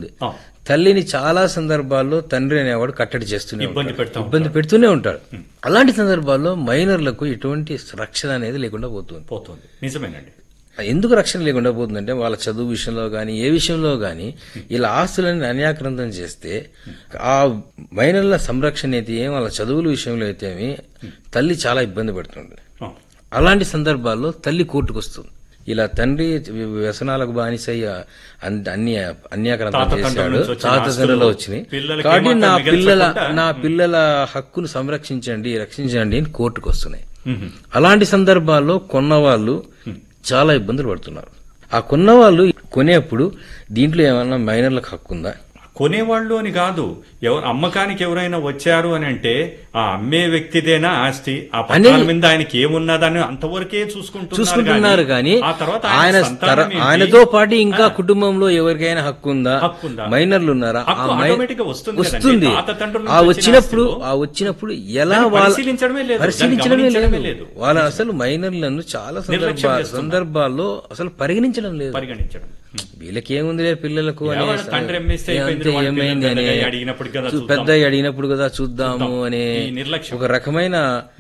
ఉంది ఆ, తల్లిని చాలా సందర్భాల్లో తండ్రి అనేవాడు కట్టడి చేస్తూనే ఇబ్బంది ఉంటాడు. పెడతా ఇబ్బంది పెడుతూనే ఉంటాడు అలాంటి సందర్భాల్లో మైనర్లకు ఎటువంటి రక్షణ అనేది లేకుండా పోతుంది పోతుంది నిజమేనండి ఎందుకు రక్షణ లేకుండా పోతుందంటే వాళ్ళ చదువు విషయంలో కానీ ఏ విషయంలో కానీ ఇలా ఆస్తులని అన్యాక్రాంతం చేస్తే ఆ మైనర్ల సంరక్షణ అయితే ఏం వాళ్ళ చదువుల విషయంలో అయితే ఏమి తల్లి చాలా ఇబ్బంది పడుతుంది ఆ, అలాంటి సందర్భాల్లో తల్లి కోర్టుకు వస్తుంది ఇలా తండ్రి వ్యసనాలకు బానిసయ్య అన్- అన్ని అన్యాక్రాంతం తాత తండ్రుల చేశాడు నుంచి వచ్చిన తాత తండ్రులు ఆస్తులు వచ్చినాయి పిల్లలకి కాబట్టి ఏమాత్రం నా పిల్లల మిగల్చకుండా- నా పిల్లల హక్కును సంరక్షించండి రక్షించండి అని కోర్టుకు వస్తున్నాయి మ్మ్. అలాంటి సందర్భాల్లో కొన్నవాళ్ళు చాలా ఇబ్బందులు పడుతున్నారు ఆ కొన్నవాళ్ళు కొనేప్పుడు దీంట్లో ఏమన్నా మైనర్లకు హక్కు ఉందా కొనేవాళ్ళు అని కాదు ఎవరు అమ్మకానికి ఎవరైనా వచ్చారు అని అంటే ఆ అమ్మే వ్యక్తిదేనా ఆస్తి ఆ పత్రాల మీద ఆయనకి ఏమున్నదని అంతవరకే చూసుకుంటున్నారు చూసుకుంటున్నారు కానీ ఆ తర్వాత ఆయన సంతానం తర- ఏంటి? ఆయనతో పాటు ఇంకా కుటుంబంలో ఎవరికైనా హక్కు ఉందా హక్కు ఉందా? మైనర్లు ఉన్నారా హక్కు ఆ మై- automatic గా వస్తుంది కదండి. వస్తుంది తాత తండ్రుల ఆ నుంచి వచ్చినప్పుడు వచ్చిన ఆ వచ్చినప్పుడు ఎలా దాన్ని వాళ్ళ పరిశీలించడమే లేదు. పరిశీలించడమే దాన్ని గమనించడమే లేదు లేదు. వాళ్ళ అసలు మైనర్లను చాలా నిర్లక్ష్యం సందర్భా చేస్తున్నారు. సందర్భాల్లో అసలు పరిగణించడం లేదు పరిగణించడం వీళ్ళకి ఏముందిలే పిల్లలకు ఏ అనే వాళ్ళ తండ్రి అమ్మేస్తే ఏ అయిపోయింది, అంతే వాళ్ళ పిల్లలు ఏమైంది అనే పెద్దగా అడిగినప్పుడు కదా చూ- చూద్దాం. పెద్ద అడిగినప్పుడు కదా చూద్దాము అనే ఈ నిర్లక్ష్యం. ఒక రకమైన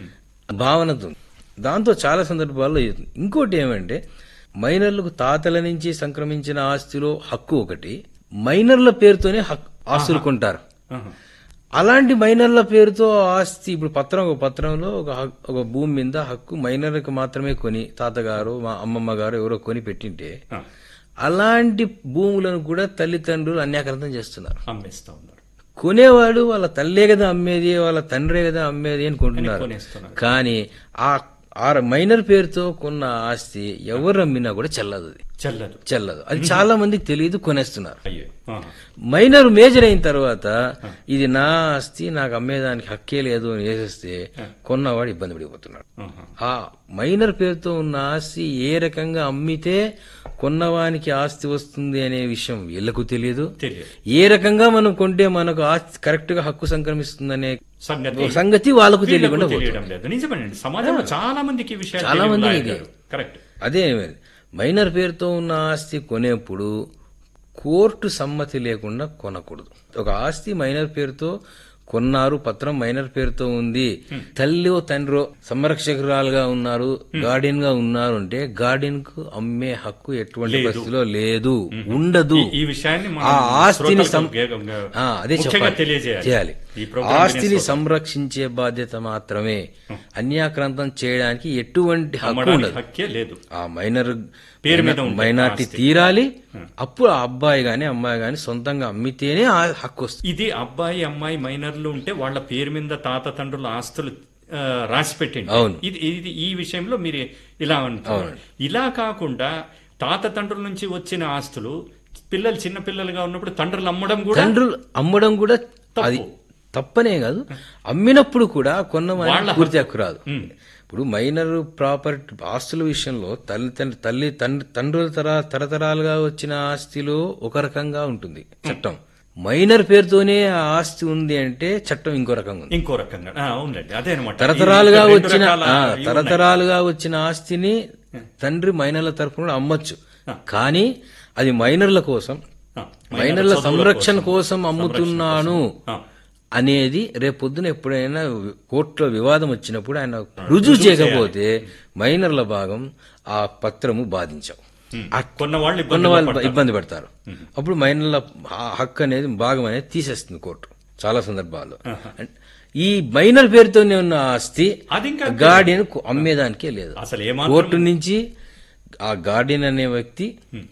భావనతో ఉంది. దాంతో చాలా సందర్భాల్లో ఇది. ఇంకోటి ఏమంటే మైనర్లకు తాతల నుంచి సంక్రమించిన ఆస్తిలో హక్కు ఒకటి మైనర్ల పేరుతోనే హక్కు ఆస్తులు కొంటారు ఆహా. అలాంటి మైనర్ల పేరుతో ఆస్తి ఇప్పుడు పత్రం ఒక పత్రంలో ఒక హక్- ఒక భూమి మీద హక్కు మైనర్లకు మాత్రమే కొని తాతగారు మా అమ్మమ్మ గారు ఎవరో కొని పెట్టింటే ఆ, అలాంటి భూములను కూడా తల్లిదండ్రులు అన్యాక్రాంతం చేస్తున్నారు అమ్మేస్తా ఉన్నారు కొనేవాడు వాళ్ళ తల్లే కదా అమ్మేది వాళ్ళ తండ్రే కదా అమ్మేది అని కొంటున్నారు కొనేస్తున్నారు కానీ ఆ ఆ మైనర్ పేరుతో కొన్న ఆస్తి ఎవరు అమ్మినా కూడా చెల్లదు అది చెల్లదు చెల్లదు అది చాలా మందికి తెలియదు కొనేస్తున్నారు అయ్యో ఆహా. మైనర్ మేజర్ అయిన తర్వాత ఇది నా ఆస్తి నాకు అమ్మేదానికి హక్కే లేదు అని వేసేస్తే కొన్నవాడు ఇబ్బంది పడిపోతున్నాడు ఆహా. ఆ మైనర్ పేరుతో ఉన్న ఆస్తి ఏ రకంగా అమ్మితే కొన్నవానికి ఆస్తి వస్తుంది అనే విషయం వీళ్లకు తెలియదు తెలియదు ఏ రకంగా మనం కొంటే మనకు ఆస్తి కరెక్ట్ గా హక్కు సంక్రమిస్తుందనే సంగతి సంగతి వాళ్ళకు వీళ్ళకు తెలియకుండా పోతుంది తెలియడం లేదు నిజమేనండి సమాజంలో చాలా మందికి ఈ విషయాలు చాలా తెలియదు మందికి లాయర్ ఇది. గారు. కరెక్ట్ అదే మైనర్ పేరుతో ఉన్న ఆస్తి కొనేప్పుడు కోర్టు సమ్మతి లేకుండా కొనకూడదు ఒక ఆస్తి మైనర్ పేరుతో కొన్నారు పత్రం మైనర్ పేరుతో ఉంది తల్లిో తండ్రో సంరక్షకురాలుగా ఉన్నారు గార్డియన్ గా ఉన్నారు అంటే గార్డియన్ కు అమ్మే హక్కు ఎటువంటి పరిస్థితిలో లేదు ఉండదు ఈ విషయాన్ని మనం ఆ ఆస్తిని సం- శ్రోతలకు గే- ఆ, అదే ముఖ్యంగా చెప్పాలి తెలియజేయాలి చేయాలి ఈ ప్రోగ్రామ్ ఆస్తిని సంరక్షించే బాధ్యత మాత్రమే అన్యాక్రాంతం చేయడానికి ఎటువంటి హక్కు అమ్మడానికి ఉండదు హక్కే లేదు ఆ మైనర్ పేరు మీద ఉంటుంది మైనార్టీ తీరాలి అప్పుడు ఆ అబ్బాయి గాని అమ్మాయి గాని సొంతంగా అమ్మితేనే ఆ హక్కు వస్తుంది ఇది అబ్బాయి అమ్మాయి మైనర్లు ఉంటే వాళ్ళ పేరు మీద తాత తండ్రుల ఆస్తులు ఆ, రాసి పెట్టింది అవును. ఇది ఇది ఈ విషయంలో మీరు ఇలా అంటున్నారు ఇలా కాకుండా తాత తండ్రుల నుంచి వచ్చిన ఆస్తులు పిల్లలు చిన్న పిల్లలుగా ఉన్నప్పుడు తండ్రులు అమ్మడం కూడా తండ్రులు అమ్మడం కూడా అది తప్పనే కాదు అమ్మినప్పుడు కూడా కొన్న వాళ్ళ పూర్తి హక్కు రాదు ఉమ్. ఇప్పుడు మైనర్ ప్రాపర్టీ ఆస్తుల విషయంలో తల్లి తండ్రి తల్లి తండ్రి తండ్రుల తర తరతరాలుగా వచ్చిన ఆస్తిలో ఒక రకంగా ఉంటుంది చట్టం మైనర్ పేరుతోనే ఆ ఆస్తి ఉంది అంటే చట్టం ఇంకో రకంగా ఉంది ఇంకో రకంగా ఆ, అవునండి అదే అనమాట తరతరాలుగా రెండు వచ్చిన రకాల ఆ, ఇవి ఉన్నాయి. తరతరాలుగా వచ్చిన ఆస్తిని తండ్రి మైనర్ల తరఫున అమ్మొచ్చు కానీ అది మైనర్ల కోసం ఆ, మైనర్ల చదువుల సంరక్షణ కోసం అమ్ముతున్నాను ఆ, అనేది రేపొద్దున ఎప్పుడైనా కోర్టులో వివాదం వచ్చినప్పుడు ఆయన రుజువు చేయకపోతే మైనర్ల భాగం ఆ పత్రము బాధించవు ఉమ్. కొన్న వాళ్ళు కొన్న ఇబ్బందులు వాళ్ళు పడతారు. ఇబ్బంది పడతారు అప్పుడు మైనర్ల ఆ హక్కు అనేది భాగం అనేది తీసేస్తుంది కోర్టు చాలా సందర్భాల్లో అంటే ఈ మైనర్ పేరుతోనే ఉన్న ఆస్తి అది ఇంకా గార్డియన్ అమ్మేదానికే లేదు అసలు ఏమాత్రం కోర్టు నుంచి ఆ గార్డియన్ అనే వ్యక్తి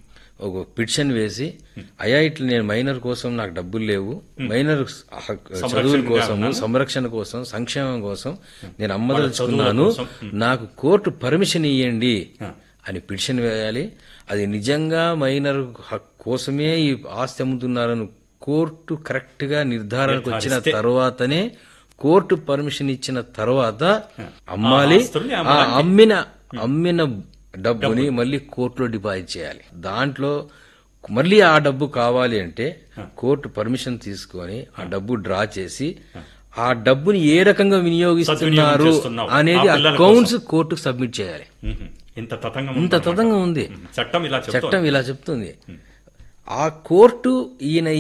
ఒక పిటిషన్ వేసి అయ్యా ఇట్లా నేను మైనర్ కోసం నాకు డబ్బులు లేవు మైనర్ హక్- చదువుల కోసము సంరక్షణ కోసం సంక్షేమం కోసం నేను అమ్మదలుచుకున్నాను నాకు కోర్టు పర్మిషన్ ఇవ్వండి అని పిటిషన్ వేయాలి అది నిజంగా మైనర్ హక్ కోసమే ఈ ఆస్తి అమ్ముతున్నారని కోర్టు కరెక్ట్ గా నిర్ధారణకు వచ్చిన తర్వాతనే కోర్టు పర్మిషన్ ఇచ్చిన తర్వాత అమ్మాలి ఆస్తుల్ని ఆ అమ్మిన అమ్మిన డబ్బుని మళ్ళీ కోర్టులో డిపాజిట్ చేయాలి దాంట్లో మళ్ళీ ఆ డబ్బు కావాలి అంటే కోర్టు పర్మిషన్ తీసుకొని ఆ డబ్బు డ్రా చేసి ఆ డబ్బుని ఏ రకంగా వినియోగిస్తున్నారు చేస్తున్నావు. అనేది ఆ పిల్లల అకౌంట్స్ కోర్టుకు సబ్మిట్ చేయాలి ఉహు. ఇంత తతంగం ఇంత తతంగం ఉంది చట్టం ఇలా చెప్తోంది చట్టం ఇలా చెప్తుంది ఆ కోర్టు ఈయన